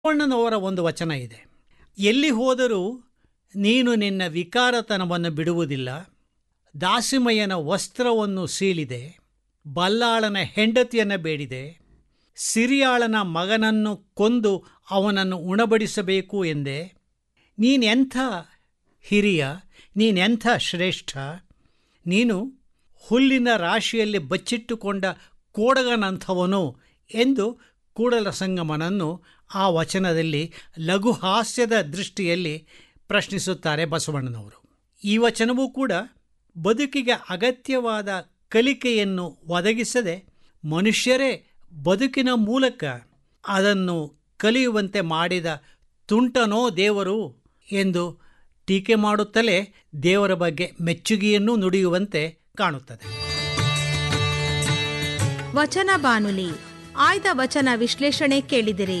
ಬಸವಣ್ಣನವರ ಒಂದು ವಚನ ಇದೆ ಎಲ್ಲಿ ಹೋದರೂ ನೀನು ನಿನ್ನ ವಿಕಾರತನವನ್ನು ಬಿಡುವುದಿಲ್ಲ ದಾಸಿಮಯ್ಯನ ವಸ್ತ್ರವನ್ನು ಸೀಳಿದೆ ಬಲ್ಲಾಳನ ಹೆಂಡತಿಯನ್ನು ಬೇಡಿದೆ ಸಿರಿಯಾಳನ ಮಗನನ್ನು ಕೊಂದು ಅವನನ್ನು ಉಣಬಡಿಸಬೇಕು ಎಂದೆ ನೀನೆಂಥ ಹಿರಿಯ ನೀನೆಂಥ ಶ್ರೇಷ್ಠ ನೀನು ಹುಲ್ಲಿನ ರಾಶಿಯಲ್ಲಿ ಬಚ್ಚಿಟ್ಟುಕೊಂಡ ಕೋಡಗನಂಥವನು ಎಂದು ಕೂಡಲ ಸಂಗಮನನ್ನು ಆ ವಚನದಲ್ಲಿ ಲಘು ಹಾಸ್ಯದ ದೃಷ್ಟಿಯಲ್ಲಿ ಪ್ರಶ್ನಿಸುತ್ತಾರೆ ಬಸವಣ್ಣನವರು ಈ ವಚನವೂ ಕೂಡ ಬದುಕಿಗೆ ಅಗತ್ಯವಾದ ಕಲಿಕೆಯನ್ನು ಒದಗಿಸದೆ ಮನುಷ್ಯರೇ ಬದುಕಿನ ಮೂಲಕ ಅದನ್ನು ಕಲಿಯುವಂತೆ ಮಾಡಿದ ತುಂಟನೋ ದೇವರು ಎಂದು ಟೀಕೆ ಮಾಡುತ್ತಲೇ ದೇವರ ಬಗ್ಗೆ ಮೆಚ್ಚುಗೆಯನ್ನೂ ನುಡಿಯುವಂತೆ ಕಾಣುತ್ತದೆ ವಚನ ಬಾನುಲಿ ಆಯ್ದ ವಚನ ವಿಶ್ಲೇಷಣೆ ಕೇಳಿದಿರಿ